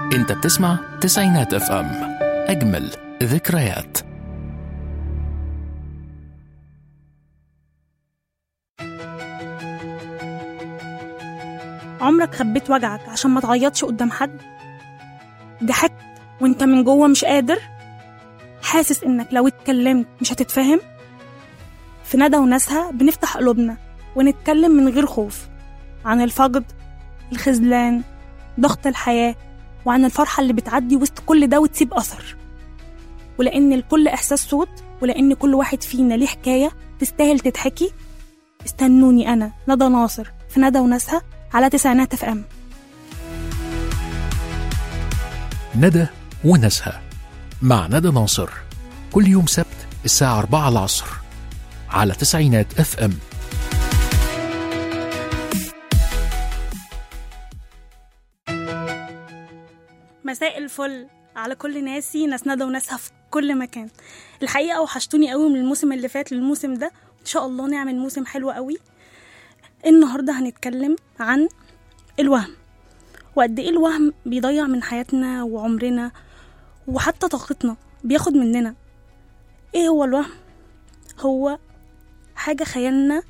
انت بتسمع تسعينات اف ام اجمل ذكريات عمرك خبيت وجعك عشان ما تعيطش قدام حد ضحكت وانت من جوه مش قادر حاسس انك لو اتكلمت مش هتتفهم في ندى وناسها بنفتح قلوبنا ونتكلم من غير خوف عن الفقد الخذلان ضغط الحياة وعن الفرحة اللي بتعدي وسط كل ده وتسيب أثر ولأن الكل إحساس صوت ولأن كل واحد فينا ليه حكاية تستاهل تتحكي استنوني أنا ندى ناصر في ندى وناسها على تسعينات اف ام ندى وناسها مع ندى ناصر كل يوم سبت الساعة 4 العصر على تسعينات اف ام مساء الفل على كل ناسي ناس ندى وناسها في كل مكان الحقيقة وحشتوني قوي من الموسم اللي فات للموسم ده إن شاء الله نعمل موسم حلو قوي النهاردة هنتكلم عن الوهم وقد إيه الوهم بيضيع من حياتنا وعمرنا وحتى طاقتنا بياخد مننا إيه هو الوهم؟ هو حاجة خيالنا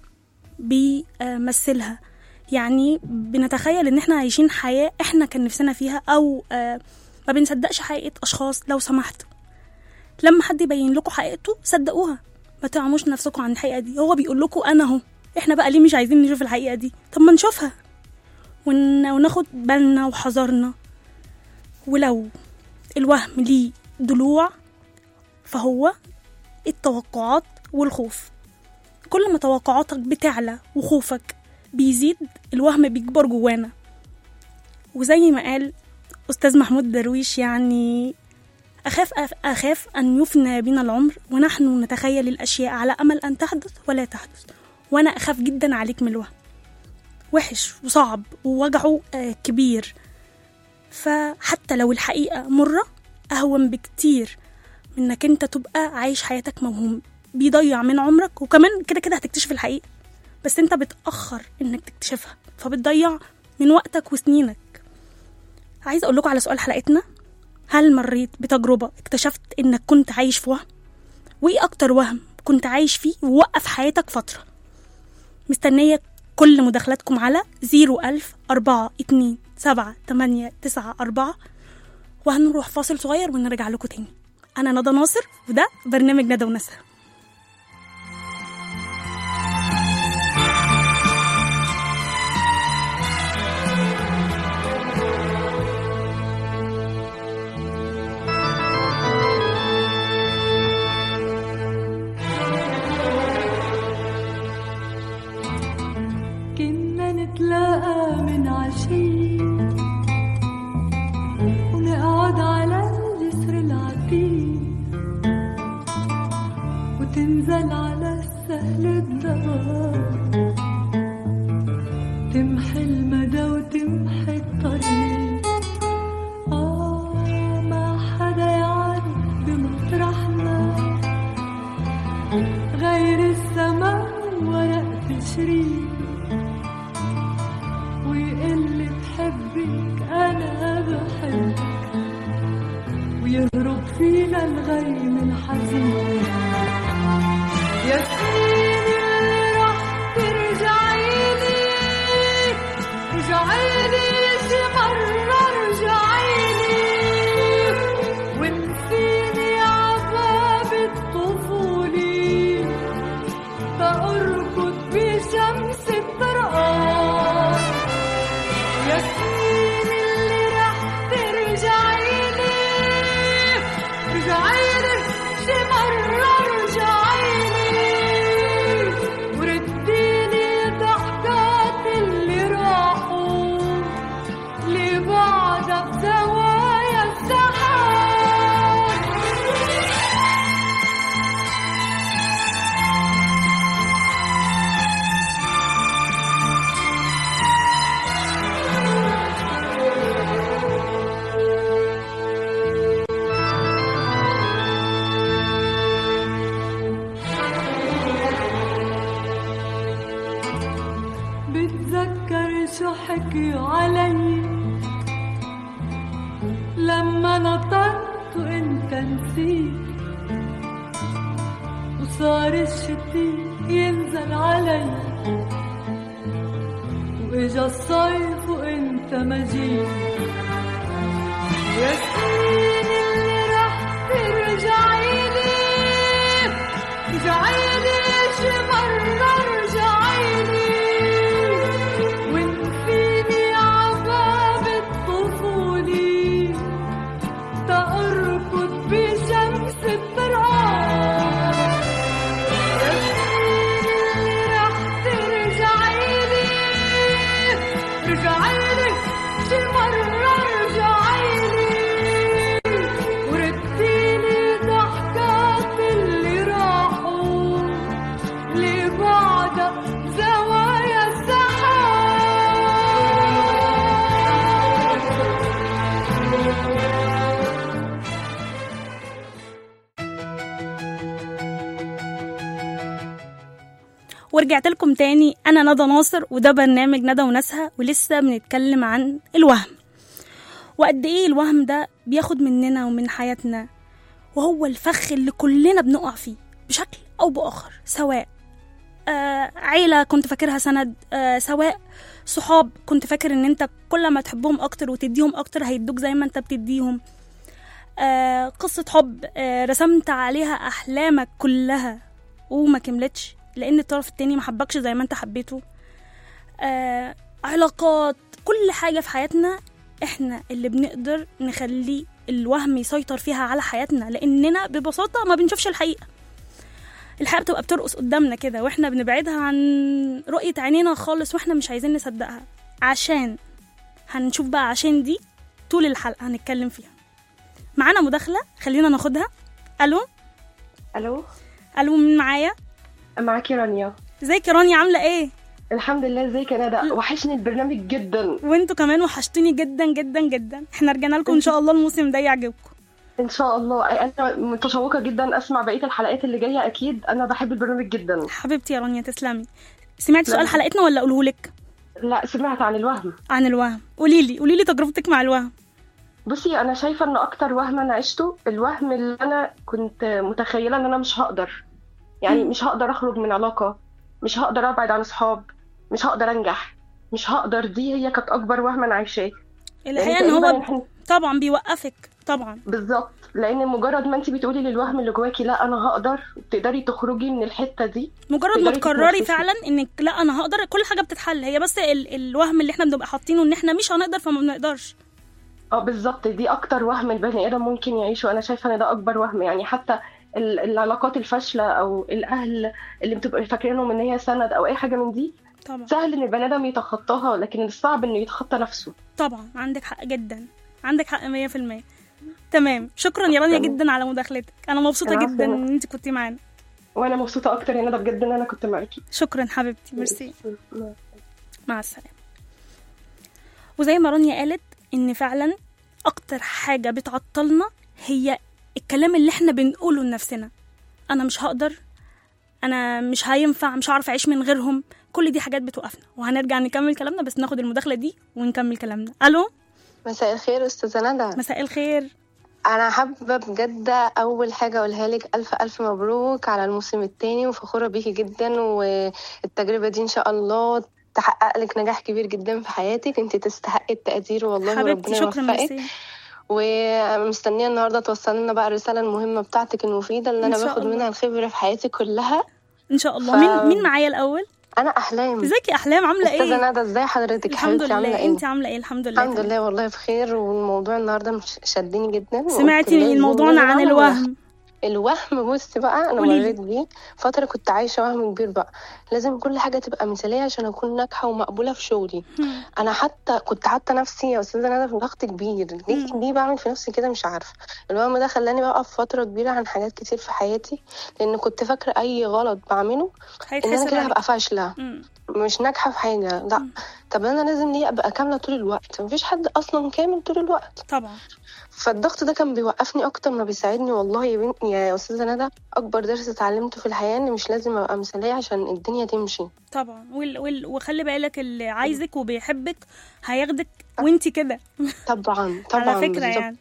بيمثلها يعني بنتخيل ان احنا عايشين حياة احنا كان نفسنا فيها او آه، ما بنصدقش حقيقة اشخاص لو سمحت لما حد يبين لكم حقيقته صدقوها ما تعموش نفسكم عن الحقيقة دي هو بيقول لكم انا اهو احنا بقى ليه مش عايزين نشوف الحقيقة دي طب ما نشوفها ون... وناخد بالنا وحذرنا ولو الوهم ليه ضلوع فهو التوقعات والخوف كل ما توقعاتك بتعلى وخوفك بيزيد الوهم بيكبر جوانا وزي ما قال أستاذ محمود درويش يعني أخاف أخاف أن يفنى بنا العمر ونحن نتخيل الأشياء على أمل أن تحدث ولا تحدث وأنا أخاف جدا عليك من الوهم وحش وصعب ووجعه آه، كبير فحتى لو الحقيقة مرة أهون بكتير من إنك أنت تبقى عايش حياتك موهوم بيضيع من عمرك وكمان كده كده هتكتشف الحقيقة بس انت بتأخر انك تكتشفها فبتضيع من وقتك وسنينك عايز اقول لكم على سؤال حلقتنا هل مريت بتجربة اكتشفت انك كنت عايش في وهم وايه اكتر وهم كنت عايش فيه ووقف حياتك فترة مستنية كل مداخلاتكم على زيرو ألف أربعة اتنين سبعة تمانية تسعة أربعة وهنروح فاصل صغير ونرجع لكم تاني أنا ندى ناصر وده برنامج ندى ونسها كنا نتلاقى من عشية ونقعد على الجسر العتيق وتنزل على السهل الدوام تمحي المدى وتمحي الطريق آه ما حدا يعرف بمطرحنا غير السما ورق تشريق ويقل بحبك انا بحبك ويهرب فينا الغيم الحزين يا سنين اللي راح ترجعيلي رجعيلي شي مرة رجعيلي ونسيني عذاب الطفولة بأركض بشمس الطرقان يا سنين اللي رح ترجعيلي رجعيلي شي مرة رجعيلي ورديني ضحكات اللي راحوا اللي بعدها بزوايا السحاب بتذكر شو حكيوا علي لما نطرت وانت نسيت وصار الشتي ينزل علي واجا الصيف وانت ما جيت يا سنين اللي رح ترجعي لي رجعي لي شي مرة رجعي لي وان فيني عباب الطفولة تأركض بشمس التراب يا سنين اللي رح ترجعي لي رجعي لي شي مرة رجعي لي ورديني ضحكات اللي راحوا اللي بعدها زوايا السحاب ورجعت لكم تاني انا ندى ناصر وده برنامج ندى وناسها ولسه بنتكلم عن الوهم وقد ايه الوهم ده بياخد مننا ومن حياتنا وهو الفخ اللي كلنا بنقع فيه بشكل او باخر سواء آه عيلة كنت فاكرها سند آه سواء صحاب كنت فاكر ان انت كل ما تحبهم اكتر وتديهم اكتر هيدوك زي ما انت بتديهم آه قصة حب آه رسمت عليها احلامك كلها وما كملتش لان الطرف التاني ما حبكش زي ما انت حبيته آه علاقات كل حاجة في حياتنا احنا اللي بنقدر نخلي الوهم يسيطر فيها على حياتنا لاننا ببساطة ما بنشوفش الحقيقة الحقيقة بتبقى بترقص قدامنا كده واحنا بنبعدها عن رؤية عينينا خالص واحنا مش عايزين نصدقها عشان هنشوف بقى عشان دي طول الحلقة هنتكلم فيها معانا مداخلة خلينا ناخدها الو الو الو مين معايا معاكي رانيا ازيك يا رانيا عاملة ايه الحمد لله ازيك يا ندى وحشني البرنامج جدا وانتوا كمان وحشتوني جدا جدا جدا احنا رجعنا لكم ان شاء الله الموسم ده يعجبكم ان شاء الله انا متشوقه جدا اسمع بقيه الحلقات اللي جايه اكيد انا بحب البرنامج جدا حبيبتي يا رانيا تسلمي سمعتي سؤال لا. حلقتنا ولا اقوله لك لا سمعت عن الوهم عن الوهم قولي لي قولي لي تجربتك مع الوهم بصي انا شايفه ان اكتر وهم انا عشته الوهم اللي انا كنت متخيله ان انا مش هقدر يعني مم. مش هقدر اخرج من علاقه مش هقدر ابعد عن اصحاب مش هقدر انجح مش هقدر دي هي كانت اكبر وهم انا عايشاه الحقيقة لأن ان تقريباً هو إحنا- طبعا بيوقفك طبعا بالظبط لان مجرد ما انت بتقولي للوهم اللي جواكي لا انا هقدر تقدري تخرجي من الحته دي مجرد ما تقدري تقرري تتنفسي. فعلا انك لا انا هقدر كل حاجه بتتحل هي بس ال الوهم اللي احنا بنبقى حاطينه ان احنا مش هنقدر فما بنقدرش اه بالظبط دي اكتر وهم البني ادم ممكن يعيشه انا شايفه ان ده اكبر وهم يعني حتى ال- العلاقات الفاشله او الاهل اللي بتبقى فاكرينهم ان هي سند او اي حاجه من دي طبعا سهل ان البني ادم يتخطاها لكن الصعب انه يتخطى نفسه طبعا عندك حق جدا عندك حق 100% تمام شكرا يا رانيا تمام. جدا على مداخلتك انا مبسوطه العفو. جدا ان انت كنتي معانا وانا مبسوطه اكتر يا ندى بجد ان انا كنت معاكي شكرا حبيبتي ميرسي مع السلامه وزي ما رانيا قالت ان فعلا اكتر حاجه بتعطلنا هي الكلام اللي احنا بنقوله لنفسنا انا مش هقدر انا مش هينفع مش هعرف اعيش من غيرهم كل دي حاجات بتوقفنا وهنرجع نكمل كلامنا بس ناخد المداخله دي ونكمل كلامنا الو مساء الخير استاذة ندى مساء الخير انا حابة بجد اول حاجة اقولها لك الف الف مبروك على الموسم التاني وفخورة بيكي جدا والتجربة دي ان شاء الله تحقق لك نجاح كبير جدا في حياتك انت تستحقي التقدير والله حبيبتي وربنا شكرا يوفقك ميرسي ومستنية النهاردة توصل لنا بقى الرسالة المهمة بتاعتك المفيدة اللي انا إن شاء باخد الله. منها الخبرة في حياتي كلها ان شاء الله ف- مين مين معايا الاول انا احلام ازيك يا احلام عامله ايه استاذة ندى ازاي حضرتك الحمد حبيبتي عاملة لله ايه انت عامله ايه الحمد لله الحمد تمام. لله والله بخير والموضوع النهارده مش شدني جدا وقلت سمعتي لازم موضوعنا عن نعمل الوهم الوهم بصي بقى انا قوليلي. مريت بيه فتره كنت عايشه وهم كبير بقى لازم كل حاجه تبقى مثاليه عشان اكون ناجحه ومقبوله في شغلي هم. انا حتى كنت حاطه نفسي يا استاذه ندى في ضغط كبير ليه مم. ليه بعمل في نفسي كده مش عارفه الوهم ده خلاني بقى في فتره كبيره عن حاجات كتير في حياتي لان كنت فاكره اي غلط بعمله ان انا هيتحسب كده عليك هبقى فاشله مم. مش ناجحه في حاجه لا مم. طب انا لازم ليه ابقى كامله طول الوقت مفيش حد اصلا كامل طول الوقت طبعا فالضغط ده كان بيوقفني اكتر ما بيساعدني والله يا بنت يا استاذه ندى اكبر درس اتعلمته في الحياه ان مش لازم ابقى مثاليه عشان الدنيا تمشي طبعا وال... وال... وخلي بالك اللي عايزك وبيحبك هياخدك وانت كده طبعا طبعا على فكره بالظبط. يعني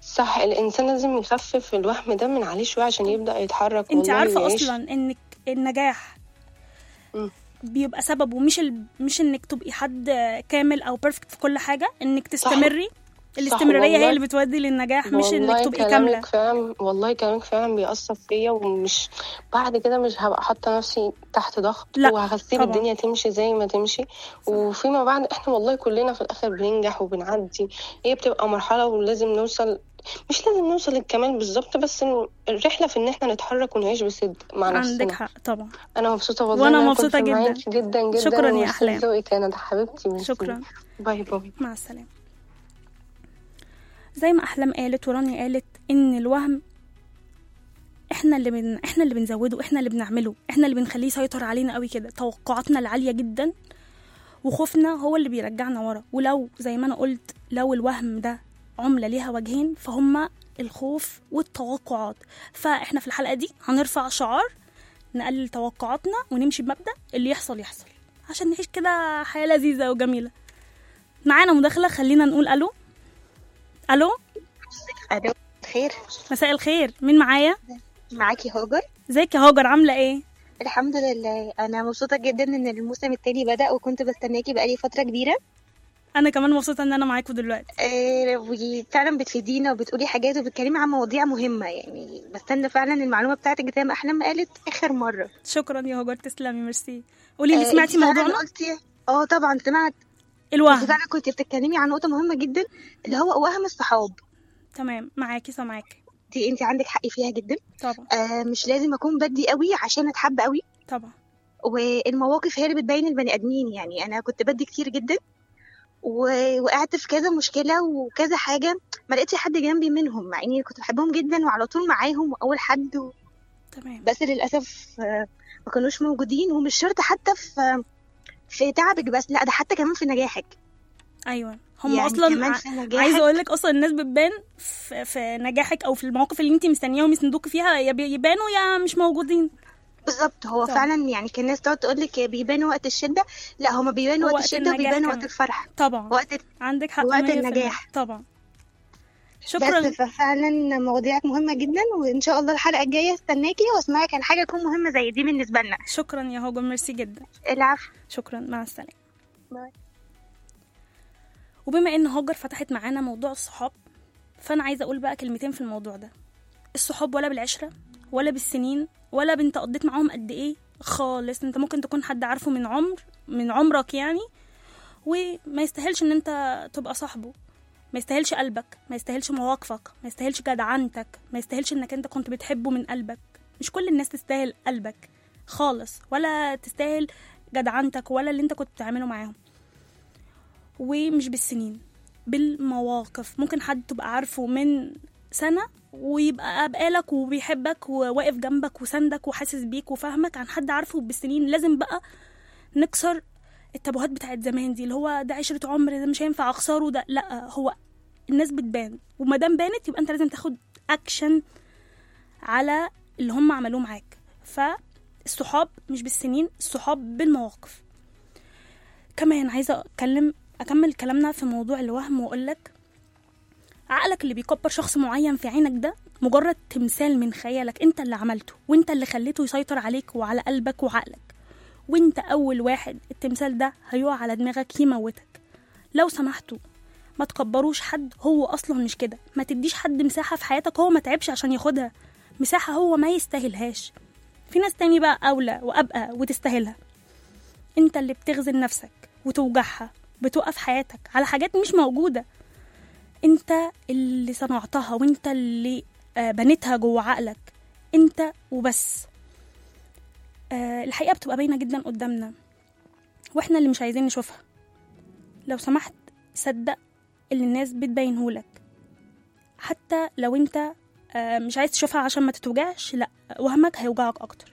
صح الانسان لازم يخفف الوهم ده من عليه شويه عشان يبدا يتحرك انت والله عارفه ويعيش. اصلا انك النجاح مم. بيبقى سببه مش ال... مش انك تبقي حد كامل او بيرفكت في كل حاجه انك تستمري الاستمراريه هي والله. اللي بتودي للنجاح مش انك والله تبقي كامله كلامك فعلا والله كلامك فعلا بيأثر فيا ومش بعد كده مش هبقى حاطه نفسي تحت ضغط لا، وهسيب طبعا. الدنيا تمشي زي ما تمشي وفيما بعد احنا والله كلنا في الاخر بننجح وبنعدي هي بتبقى مرحله ولازم نوصل مش لازم نوصل للكمال بالظبط بس إن الرحله في ان احنا نتحرك ونعيش بصدق مع عندك نفسنا حق طبعا انا مبسوطه والله وأنا إن مبسوطة كنت جدا. معاكي جدا جدا شكراً يا وميرسي أحلام. لذوقك يا ندى حبيبتي ميرسي. شكرا باي باي مع السلامه زي ما احلام قالت ورانيا قالت ان الوهم احنا اللي بن... احنا اللي بنزوده احنا اللي بنعمله احنا اللي بنخليه يسيطر علينا قوي كده توقعاتنا العاليه جدا وخوفنا هو اللي بيرجعنا ورا ولو زي ما انا قلت لو الوهم ده عمله ليها وجهين فهما الخوف والتوقعات فاحنا في الحلقه دي هنرفع شعار نقلل توقعاتنا ونمشي بمبدا اللي يحصل يحصل عشان نعيش كده حياه لذيذه وجميله معانا مداخله خلينا نقول الو الو الو خير مساء الخير مين معايا معاكي هاجر ازيك يا هاجر عامله ايه الحمد لله انا مبسوطه جدا ان الموسم التاني بدا وكنت بستناكي بقالي فتره كبيره انا كمان مبسوطه ان انا معاكم دلوقتي آه، وفعلا بتفيدينا وبتقولي حاجات وبتتكلمي عن مواضيع مهمه يعني بستنى فعلا المعلومه بتاعتك زي ما احلام قالت اخر مره شكرا يا هاجر تسلمي ميرسي قولي لي آه، سمعتي انتي فعلاً موضوعنا قلتي اه طبعا سمعت انت الوهم فعلا كنت بتتكلمي عن نقطه مهمه جدا اللي هو وهم الصحاب تمام معاكي سامعاكي دي انت عندك حق فيها جدا طبعا آه مش لازم اكون بدي قوي عشان اتحب قوي طبعا والمواقف هي اللي بتبين البني ادمين يعني انا كنت بدي كتير جدا ووقعت في كذا مشكله وكذا حاجه ما لقيتش حد جنبي منهم مع اني كنت بحبهم جدا وعلى طول معاهم واول حد و... تمام بس للاسف آه، ما كانوش موجودين ومش شرط حتى في في تعبك بس لا ده حتى كمان في نجاحك ايوه هم يعني اصلا كمان ع- في نجاحك عايزه اقول لك اصلا الناس بتبان في, في نجاحك او في المواقف اللي انت مستنياهم يسندوك فيها يا بي- يبانوا يا مش موجودين بالظبط هو طبعا. فعلا يعني كان الناس تقعد تقول لك بيبانوا وقت الشده لا هما بيبانوا وقت وقت الشده النجاح وبيبانوا كمان. وقت الفرح طبعا وقت عندك حق وقت 100%. النجاح. طبعا شكرا بس ففعلا مواضيعك مهمة جدا وإن شاء الله الحلقة الجاية استناكي واسمعك عن حاجة تكون مهمة زي دي بالنسبة لنا شكرا يا هاجر ميرسي جدا العفو شكرا مع السلامه باي. وبما ان هاجر فتحت معانا موضوع الصحاب فانا عايزه اقول بقى كلمتين في الموضوع ده الصحاب ولا بالعشره ولا بالسنين ولا بنت قضيت معاهم قد ايه خالص انت ممكن تكون حد عارفه من عمر من عمرك يعني وما يستاهلش ان انت تبقى صاحبه ما يستاهلش قلبك ما يستاهلش مواقفك ما يستاهلش جدعنتك ما يستاهلش انك انت كنت بتحبه من قلبك مش كل الناس تستاهل قلبك خالص ولا تستاهل جدعنتك ولا اللي انت كنت بتعمله معاهم ومش بالسنين بالمواقف ممكن حد تبقى عارفه من سنة ويبقى بقالك وبيحبك وواقف جنبك وسندك وحاسس بيك وفاهمك عن حد عارفه بالسنين لازم بقى نكسر التابوهات بتاعت زمان دي اللي هو ده عشرة عمر ده مش هينفع اخسره ده لا هو الناس بتبان وما دام بانت يبقى انت لازم تاخد اكشن على اللي هم عملوه معاك فالصحاب مش بالسنين الصحاب بالمواقف كمان عايزه اتكلم اكمل كلامنا في موضوع الوهم واقول لك عقلك اللي بيكبر شخص معين في عينك ده مجرد تمثال من خيالك انت اللي عملته وانت اللي خليته يسيطر عليك وعلى قلبك وعقلك وانت اول واحد التمثال ده هيقع على دماغك يموتك لو سمحتوا ما تكبروش حد هو اصلا مش كده ما تديش حد مساحه في حياتك هو ما تعبش عشان ياخدها مساحه هو ما يستاهلهاش في ناس تاني بقى اولى وابقى وتستاهلها انت اللي بتغزل نفسك وتوجعها بتوقف حياتك على حاجات مش موجوده انت اللي صنعتها وانت اللي آه، بنيتها جوه عقلك انت وبس آه، الحقيقه بتبقى باينه جدا قدامنا واحنا اللي مش عايزين نشوفها لو سمحت صدق اللي الناس بتبينهولك حتى لو انت آه، مش عايز تشوفها عشان ما تتوجعش لا وهمك هيوجعك اكتر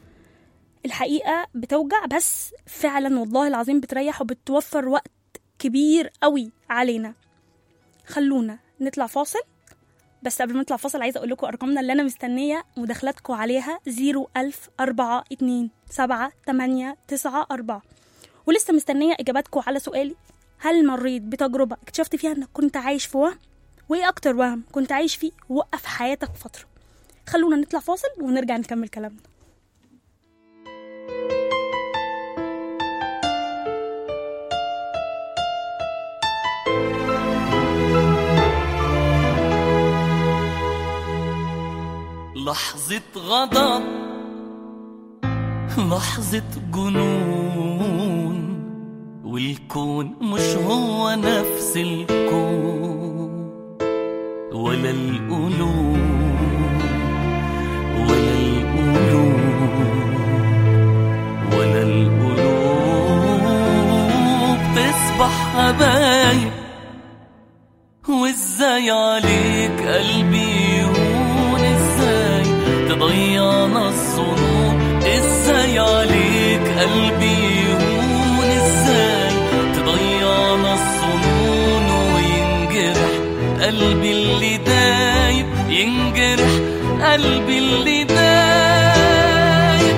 الحقيقه بتوجع بس فعلا والله العظيم بتريح وبتوفر وقت كبير قوي علينا خلونا نطلع فاصل بس قبل ما نطلع فاصل عايزه اقول لكم ارقامنا اللي انا مستنيه مداخلاتكم عليها 01000 4 2 7 8 9 4 ولسه مستنيه اجاباتكم على سؤالي هل مريت بتجربه اكتشفت فيها انك كنت عايش في وهم وايه اكتر وهم كنت عايش فيه ووقف حياتك فتره خلونا نطلع فاصل ونرجع نكمل كلامنا لحظة غضب لحظة جنون والكون مش هو نفس الكون ولا القلوب ولا القلوب ولا القلوب تصبح حبايب وازاي عليك قلبي يهون ازاي تضيعنا الظنون ازاي عليك قلبي يهون ازاي تضيعنا الظنون وينجرح قلبي اللي دايب ينجرح قلبي اللي دايب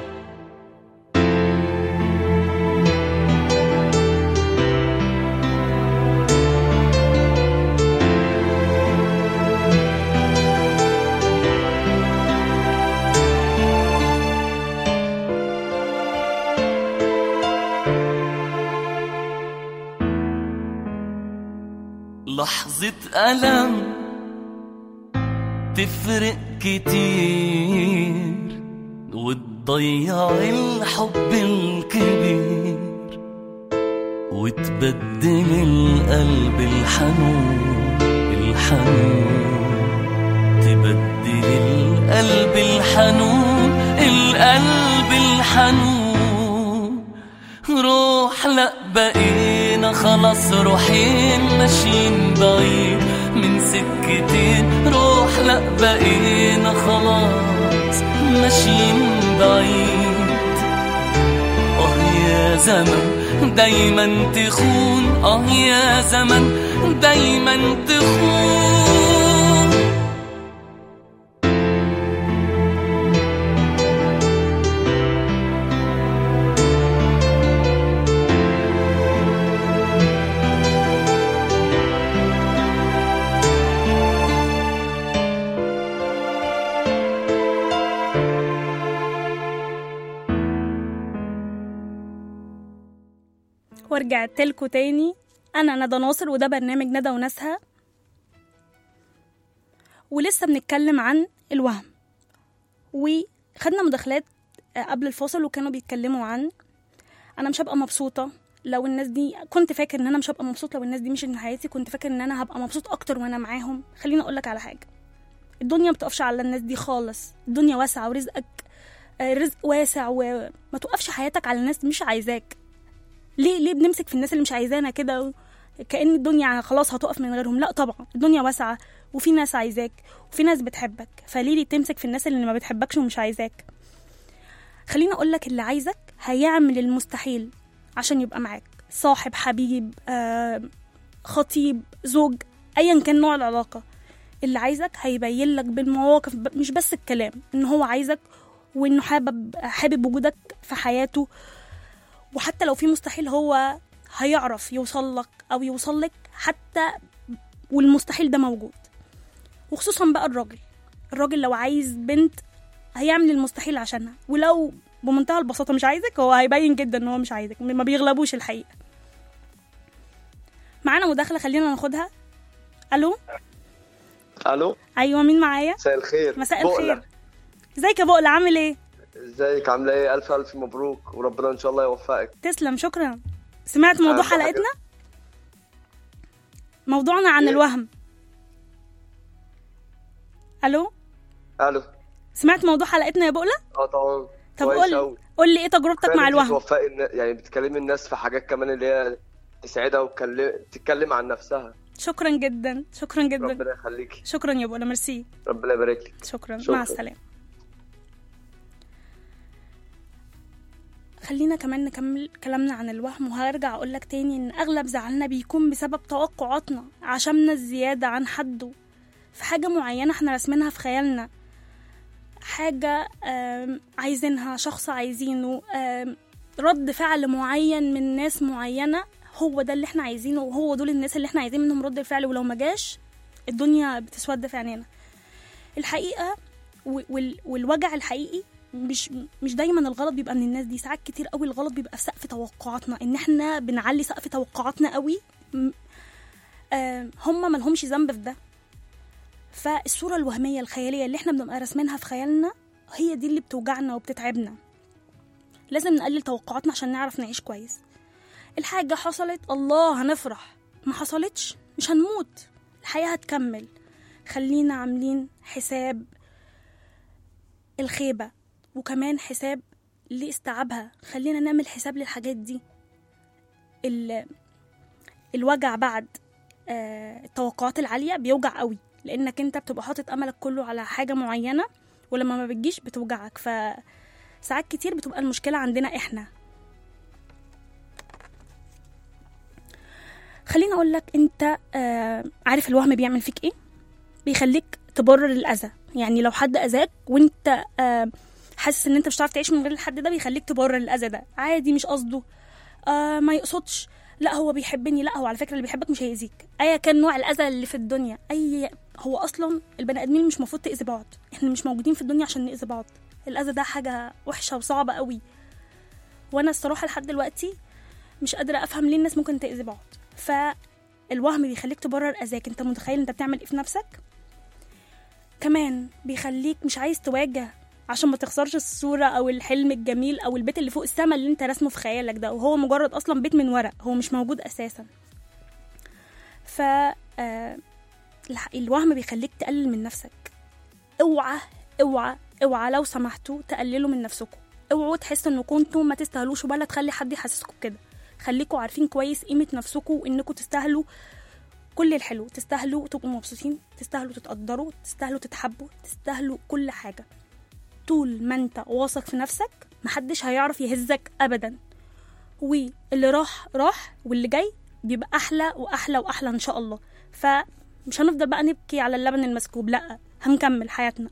لحظة ألم تفرق كتير وتضيع الحب الكبير وتبدل القلب الحنون الحنون تبدل القلب الحنون القلب الحنون روح لا بقينا خلاص روحين ماشيين بعيد من سكتين روح لا بقينا خلاص ماشيين بعيد اه يا زمن دايما تخون اه يا زمن دايما تخون ورجعت لكم تاني انا ندى ناصر وده برنامج ندى وناسها ولسه بنتكلم عن الوهم وخدنا مداخلات آه، قبل الفاصل وكانوا بيتكلموا عن انا مش هبقى مبسوطه لو الناس دي كنت فاكر ان انا مش هبقى مبسوط لو الناس دي مشيت من حياتي كنت فاكر ان انا هبقى مبسوط اكتر وانا معاهم خليني اقول لك على حاجه الدنيا ما بتقفش على الناس دي خالص الدنيا واسعه ورزقك آه، رزق واسع وما توقفش حياتك على ناس مش عايزاك ليه ليه بنمسك في الناس اللي مش عايزانا كده و- كأن الدنيا خلاص هتقف من غيرهم لا طبعا الدنيا واسعة وفي ناس عايزاك وفي ناس بتحبك فليه ليه تمسك في الناس اللي ما بتحبكش ومش عايزاك خليني اقول لك اللي عايزك هيعمل المستحيل عشان يبقى معاك صاحب حبيب آه، خطيب زوج ايا كان نوع العلاقة اللي عايزك هيبين لك بالمواقف ب- مش بس الكلام ان هو عايزك وانه حابب حابب وجودك في حياته وحتى لو في مستحيل هو هيعرف يوصل لك او يوصل لك حتى والمستحيل ده موجود وخصوصا بقى الراجل الراجل لو عايز بنت هيعمل المستحيل عشانها ولو بمنتهى البساطة مش عايزك هو هيبين جدا ان هو مش عايزك ما بيغلبوش الحقيقة معانا مداخلة خلينا ناخدها الو الو ايوه مين معايا مساء الخير مساء بقلة. الخير ازيك يا بقلة عامل ايه ازيك عامله ايه الف الف مبروك وربنا ان شاء الله يوفقك تسلم شكرا سمعت موضوع أهم حاجة- حلقتنا موضوعنا عن إيه؟ الوهم الو الو سمعت موضوع حلقتنا يا بقلة اه طبعا طب كويس قول أوي. قول لي ايه تجربتك كفاية مع إن أنت الوهم توفقي النا- يعني بتكلمي الناس في حاجات كمان اللي هي تسعدها وتكلم تتكلم عن نفسها شكرا جدا شكرا جدا ربنا يخليكي شكرا يا بقلة ميرسي ربنا يبارك لك شكرا. شكراً. مع السلامة خلينا كمان نكمل كلامنا عن الوهم وهرجع اقول لك تاني ان اغلب زعلنا بيكون بسبب توقعاتنا عشمنا الزيادة عن حده في حاجة معينة احنا راسمينها في خيالنا حاجة آم، عايزينها شخص عايزينه آم، رد فعل معين من ناس معينة هو ده اللي احنا عايزينه وهو دول الناس اللي احنا عايزين منهم رد الفعل ولو ما جاش الدنيا بتسود في عينينا الحقيقه و- وال- والوجع الحقيقي مش مش دايما الغلط بيبقى من الناس دي ساعات كتير قوي الغلط بيبقى في سقف توقعاتنا ان احنا بنعلي سقف توقعاتنا قوي م- آه، هم ملهمش ذنب في ده فالصوره الوهميه الخياليه اللي احنا بنبقى راسمينها في خيالنا هي دي اللي بتوجعنا وبتتعبنا لازم نقلل توقعاتنا عشان نعرف نعيش كويس الحاجة حصلت الله هنفرح ما حصلتش مش هنموت الحياة هتكمل خلينا عاملين حساب الخيبة وكمان حساب لاستيعابها خلينا نعمل حساب للحاجات دي ال- الوجع بعد آه، التوقعات العالية بيوجع قوي لأنك أنت بتبقى حاطط أملك كله على حاجة معينة ولما ما بتجيش بتوجعك فساعات كتير بتبقى المشكلة عندنا إحنا خليني اقول لك انت آه عارف الوهم بيعمل فيك ايه بيخليك تبرر الاذى يعني لو حد اذاك وانت آه حاسس ان انت مش هتعرف تعيش من غير الحد ده بيخليك تبرر الاذى ده عادي مش قصده آه ما يقصدش لا هو بيحبني لا هو على فكره اللي بيحبك مش هيأذيك ايا كان نوع الاذى اللي في الدنيا اي هو اصلا البني ادمين مش المفروض تاذي بعض احنا مش موجودين في الدنيا عشان ناذي بعض الاذى ده حاجه وحشه وصعبه قوي وانا الصراحه لحد دلوقتي مش قادره افهم ليه الناس ممكن تاذي بعض فالوهم بيخليك تبرر اذاك انت متخيل انت بتعمل ايه في نفسك كمان بيخليك مش عايز تواجه عشان ما تخسرش الصورة أو الحلم الجميل أو البيت اللي فوق السما اللي انت راسمه في خيالك ده وهو مجرد أصلا بيت من ورق هو مش موجود أساسا ف آه، الح- الوهم بيخليك تقلل من نفسك اوعى اوعى اوعى لو سمحتوا تقللوا من نفسكم اوعوا تحسوا ان كنتوا ما تستاهلوش ولا تخلي حد يحسسكم كده خليكوا عارفين كويس قيمة نفسكم وانكم تستاهلوا كل الحلو تستاهلوا تبقوا مبسوطين تستاهلوا تتقدروا تستاهلوا تتحبوا تستاهلوا كل حاجة طول ما انت واثق في نفسك محدش هيعرف يهزك ابدا واللي راح راح واللي جاي بيبقى احلى واحلى واحلى ان شاء الله فمش هنفضل بقى نبكي على اللبن المسكوب لا هنكمل حياتنا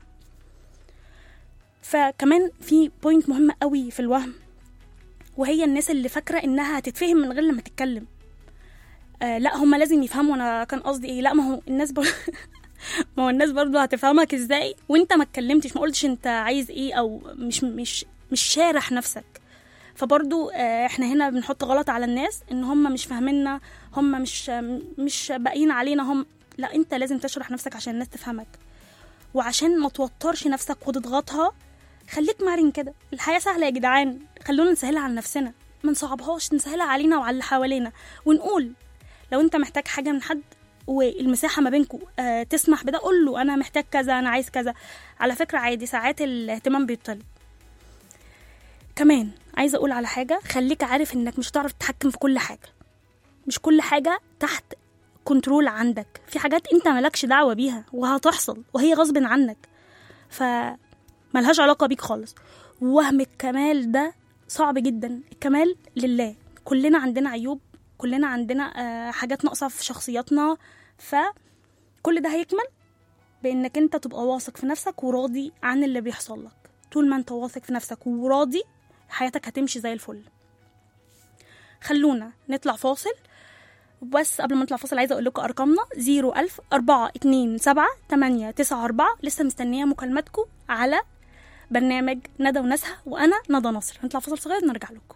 فكمان في بوينت مهمة قوي في الوهم وهي الناس اللي فاكرة انها هتتفهم من غير لما تتكلم آه لا هما لازم يفهموا انا كان قصدي ايه لا ما هو الناس بر... ما هو الناس برضو هتفهمك ازاي وانت ما اتكلمتش ما قلتش انت عايز ايه او مش مش مش شارح نفسك فبرضو آه، احنا هنا بنحط غلط على الناس ان هم مش فاهميننا هم مش مش باقيين علينا هم لا انت لازم تشرح نفسك عشان الناس تفهمك وعشان ما توترش نفسك وتضغطها خليك مرن كده الحياة سهلة يا جدعان خلونا نسهلها على نفسنا ما نصعبهاش نسهلها علينا وعلى اللي حوالينا ونقول لو انت محتاج حاجة من حد والمساحة ما بينكم آه تسمح بده قول له انا محتاج كذا انا عايز كذا على فكرة عادي ساعات الاهتمام بيطلب كمان عايزة اقول على حاجة خليك عارف انك مش هتعرف تتحكم في كل حاجة مش كل حاجة تحت كنترول عندك في حاجات انت مالكش دعوة بيها وهتحصل وهي غصب عنك ف ملهاش علاقة بيك خالص وهم الكمال ده صعب جدا الكمال لله كلنا عندنا عيوب كلنا عندنا آه، حاجات ناقصة في شخصياتنا فكل ده هيكمل بانك انت تبقى واثق في نفسك وراضي عن اللي بيحصل لك طول ما انت واثق في نفسك وراضي حياتك هتمشي زي الفل خلونا نطلع فاصل بس قبل ما نطلع فاصل عايزه اقول لكم ارقامنا 01000 427 894 لسه مستنيه مكالماتكم على برنامج ندى وناسها وانا ندى نصر هنطلع فاصل صغير نرجع لكم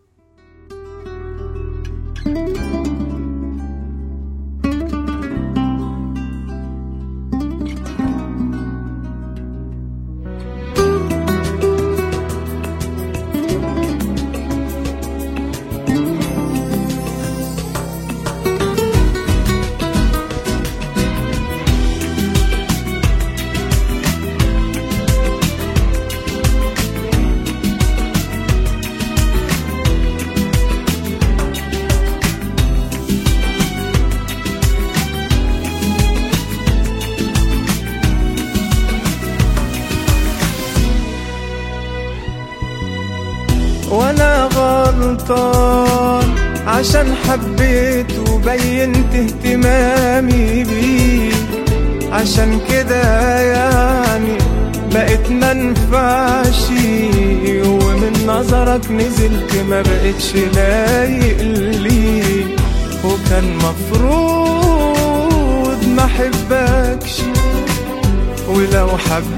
وانا غلطان عشان حبيت وبينت اهتمامي بيه عشان كده يعني بقيت منفعش ومن نظرك نزلت ما بقتش لايق لي وكان مفروض ما حبكش ولو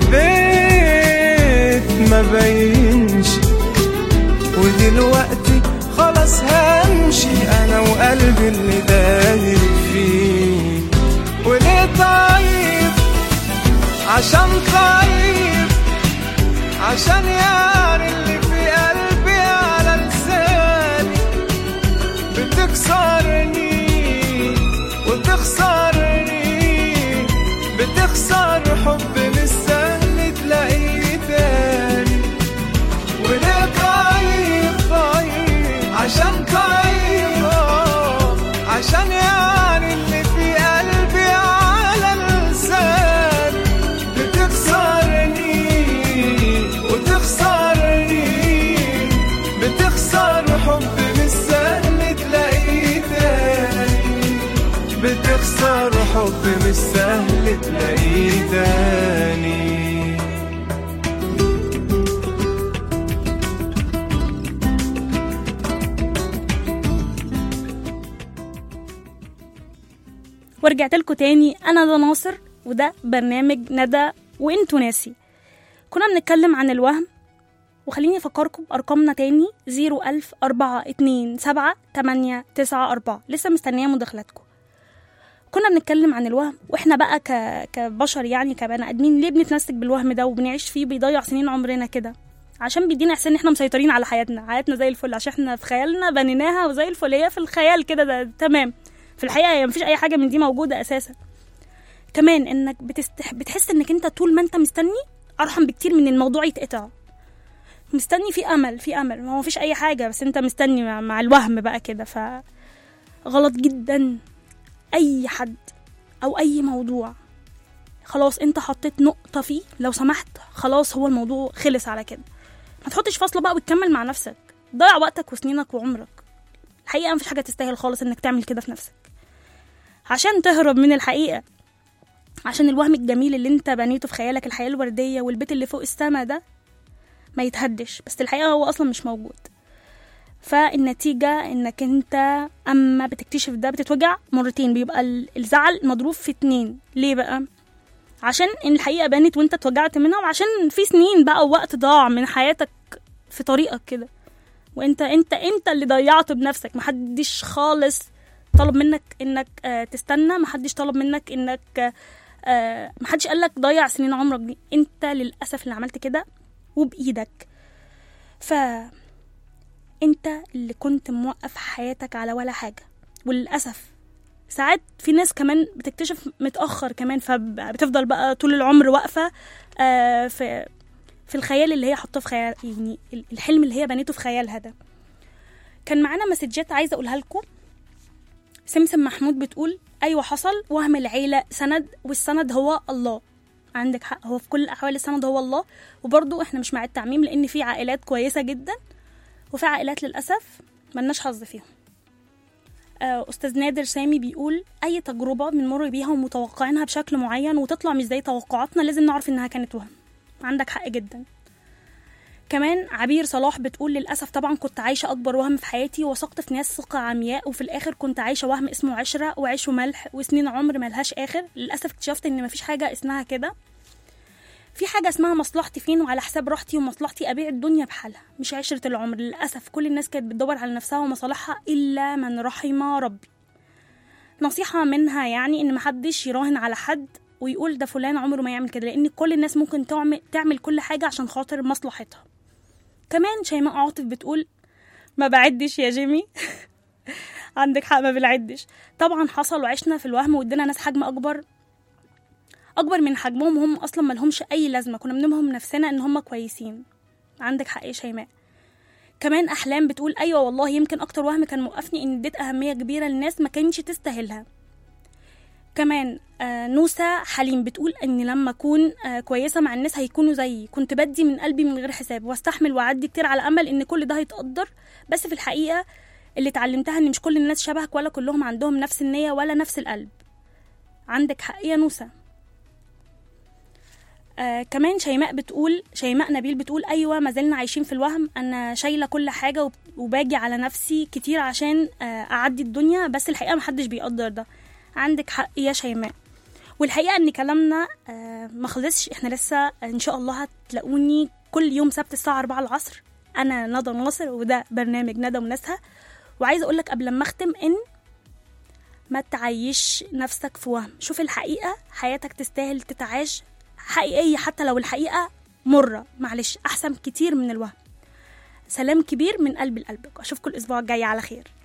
حبيت ما بينش ودلوقتي خلاص همشي انا وقلبي اللي دايب فيه وليه طيب عشان طيب عشان يعني اللي في قلبي على لساني بتكسرني وتخسرني بتخسر حب مش سهل تلاقيه تاني وليه طيب طيب عشان طيب آه، عشان يعني اللي في قلبي على لساني بتكسرني وتخسرني بتخسر حب مش سهل تلاقيه تاني بتخسر حب مش سهل تلاقيه تاني ورجعت لكم تاني انا ده ناصر وده برنامج ندى وانتوا ناسي كنا بنتكلم عن الوهم وخليني افكركم بارقامنا تاني 01000 427 894 لسه مستنيه مداخلاتكم كنا بنتكلم عن الوهم واحنا بقى ك... كبشر يعني كبني ادمين ليه بنتمسك بالوهم ده وبنعيش فيه بيضيع سنين عمرنا كده عشان بيدينا احساس ان احنا مسيطرين على حياتنا حياتنا زي الفل عشان احنا في خيالنا بنيناها وزي الفل هي في الخيال كده ده تمام في الحقيقه هي مفيش اي حاجه من دي موجوده اساسا كمان انك بتستح... بتحس انك انت طول ما انت مستني ارحم بكتير من الموضوع يتقطع مستني في امل في امل ما هو مفيش اي حاجه بس انت مستني مع, مع الوهم بقى كده ف غلط جدا اي حد او اي موضوع خلاص انت حطيت نقطة فيه لو سمحت خلاص هو الموضوع خلص على كده ما تحطش فاصلة بقى وتكمل مع نفسك ضيع وقتك وسنينك وعمرك الحقيقة مفيش حاجة تستاهل خالص انك تعمل كده في نفسك عشان تهرب من الحقيقة عشان الوهم الجميل اللي انت بنيته في خيالك الحياة الوردية والبيت اللي فوق السما ده ما يتهدش بس الحقيقة هو أصلا مش موجود فالنتيجة انك انت اما بتكتشف ده بتتوجع مرتين بيبقى ال- الزعل مضروب في اتنين ليه بقى عشان ان الحقيقة بانت وانت اتوجعت منها وعشان في سنين بقى ووقت ضاع من حياتك في طريقك كده وانت انت انت اللي ضيعته بنفسك محدش خالص طلب منك انك آه تستنى محدش طلب منك انك آه محدش قالك ضيع سنين عمرك دي انت للاسف اللي عملت كده وبايدك ف انت اللي كنت موقف حياتك على ولا حاجه وللاسف ساعات في ناس كمان بتكتشف متاخر كمان فبتفضل بقى طول العمر واقفه آه في في الخيال اللي هي حاطاه في خيال يعني الحلم اللي هي بنيته في خيالها ده كان معانا مسجات عايزه اقولها لكم سمسم محمود بتقول ايوه حصل وهم العيله سند والسند هو الله عندك حق هو في كل الاحوال السند هو الله وبرضو احنا مش مع التعميم لان في عائلات كويسه جدا وفي عائلات للاسف ملناش حظ فيهم آه، استاذ نادر سامي بيقول اي تجربه بنمر بيها ومتوقعينها بشكل معين وتطلع مش زي توقعاتنا لازم نعرف انها كانت وهم عندك حق جدا كمان عبير صلاح بتقول للأسف طبعا كنت عايشة أكبر وهم في حياتي وثقت في ناس ثقة عمياء وفي الآخر كنت عايشة وهم اسمه عشرة وعيش وملح وسنين عمر ملهاش آخر للأسف اكتشفت إن مفيش حاجة اسمها كده في حاجة اسمها مصلحتي فين وعلى حساب راحتي ومصلحتي أبيع الدنيا بحالها مش عشرة العمر للأسف كل الناس كانت بتدور على نفسها ومصالحها إلا من رحم ربي نصيحة منها يعني إن محدش يراهن على حد ويقول ده فلان عمره ما يعمل كده لأن كل الناس ممكن تعمل, تعمل كل حاجة عشان خاطر مصلحتها كمان شيماء عاطف بتقول ما بعدش يا جيمي عندك حق ما بنعدش طبعا حصل وعشنا في الوهم وادينا ناس حجم اكبر اكبر من حجمهم هم اصلا ملهمش اي لازمه كنا بنمهم نفسنا ان هم كويسين عندك حق يا شيماء كمان احلام بتقول ايوه والله يمكن اكتر وهم كان موقفني ان اديت اهميه كبيره للناس ما كانش تستاهلها كمان آه نوسة حليم بتقول ان لما اكون آه كويسه مع الناس هيكونوا زيي كنت بدي من قلبي من غير حساب واستحمل واعدي كتير على امل ان كل ده هيتقدر بس في الحقيقه اللي اتعلمتها ان مش كل الناس شبهك ولا كلهم عندهم نفس النيه ولا نفس القلب عندك حق يا نوسة آه كمان شيماء بتقول شيماء نبيل بتقول ايوه ما زلنا عايشين في الوهم انا شايله كل حاجه وب- وباجي على نفسي كتير عشان آه اعدي الدنيا بس الحقيقه محدش بيقدر ده عندك حق يا شيماء والحقيقه ان كلامنا آه، ما خلصش احنا لسه ان شاء الله هتلاقوني كل يوم سبت الساعه 4 العصر انا ندى ناصر وده برنامج ندى وناسها وعايزه اقول لك قبل ما اختم ان ما تعيش نفسك في وهم شوف الحقيقه حياتك تستاهل تتعاش حقيقيه حتى لو الحقيقه مره معلش احسن كتير من الوهم سلام كبير من قلب لقلبك اشوفكم الاسبوع الجاي على خير